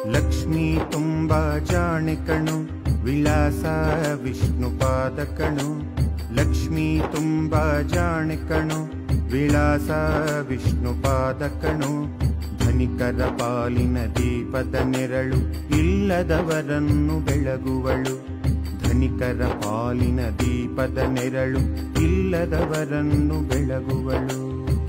ಲಕ್ಷ್ಮೀ ತುಂಬಾ ಜಾಣೆ ಕಣು ವಿಳಾಸ ವಿಷ್ಣು ಪಾದ ಕಣು ಲಕ್ಷ್ಮೀ ತುಂಬಾ ಜಾಣೆ ಕಣು ವಿಳಾಸ ವಿಷ್ಣು ಪಾದ ಕಣು ಧನಿಕರ ಪಾಲಿನ ದೀಪದ ನೆರಳು ಇಲ್ಲದವರನ್ನು ಬೆಳಗುವಳು ಧನಿಕರ ಪಾಲಿನ ದೀಪದ ನೆರಳು ಇಲ್ಲದವರನ್ನು ಬೆಳಗುವಳು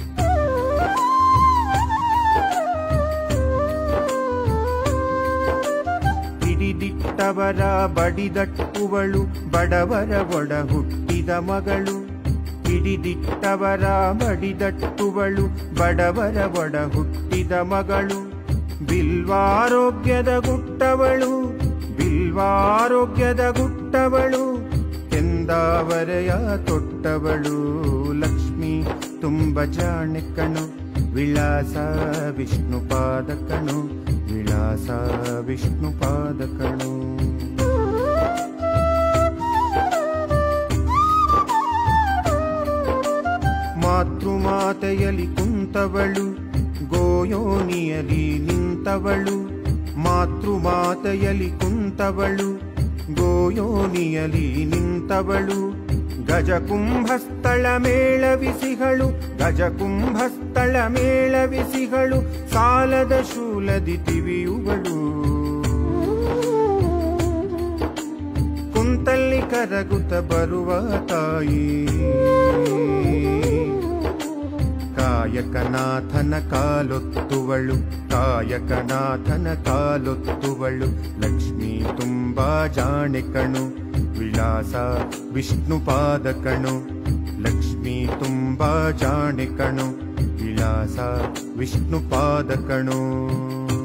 ಹಿಡಿದಿಟ್ಟವರ ಬಡಿದಟ್ಟುವಳು ಬಡವರ ಒಡ ಹುಟ್ಟಿದ ಮಗಳು ಹಿಡಿದಿಟ್ಟವರ ಬಡಿದಟ್ಟುವಳು ಬಡವರ ಒಡ ಹುಟ್ಟಿದ ಮಗಳು ಬಿಲ್ವಾರೋಗ್ಯದ ಗುಟ್ಟವಳು ಬಿಲ್ವಾರೋಗ್ಯದ ಗುಟ್ಟವಳು ಕೆಂದಾವರೆಯ ತೊಟ್ಟವಳು ಲಕ್ಷ್ಮಿ ತುಂಬ ಜಾಣೆ ಕಣು ವಿಳಾಸ ವಿಷ್ಣು ಪಾದ ಕಣು ವಿಳಾಸ ವಿಷ್ಣು ಪಾದ ಕಣು ಮಾತೃಮಾತೆಯಲಿ ಕುಂತವಳು ಗೋಯೋನಿಯಲಿ ನಿಂತವಳು ಮಾತೃಮಾತೆಯಲಿ ಕುಂತವಳು ಗೋಯೋನಿಯಲಿ ನಿಂತವಳು ಗಜಕುಂಭಸ್ಥಳ ಮೇಳವಿಸಿಗಳು ಗಜಕುಂಭಸ್ಥಳ ಮೇಳವಿಸಿಗಳು ಸಾಲದ ಶೂಲದಿ ತಿವಿಯುವಳು ಕುಂತಲ್ಲಿ ಕರಗುತ್ತ ಬರುವ ತಾಯಿ ಕಾಯಕನಾಥನ ಕಾಲೊತ್ತುವಳು ಕಾಯಕನಾಥನ ಕಾಲೊತ್ತುವಳು ಲಕ್ಷ್ಮೀ ತುಂಬಾ ಜಾಣೆ ಕಣು ವಿಳಾಸ ವಿಷ್ಣು ಪಾದ ಕಣು ಲಕ್ಷ್ಮೀ ತುಂಬಾ ಜಾಣೆ ಕಣು ವಿಳಾಸ ವಿಷ್ಣು ಪಾದ ಕಣು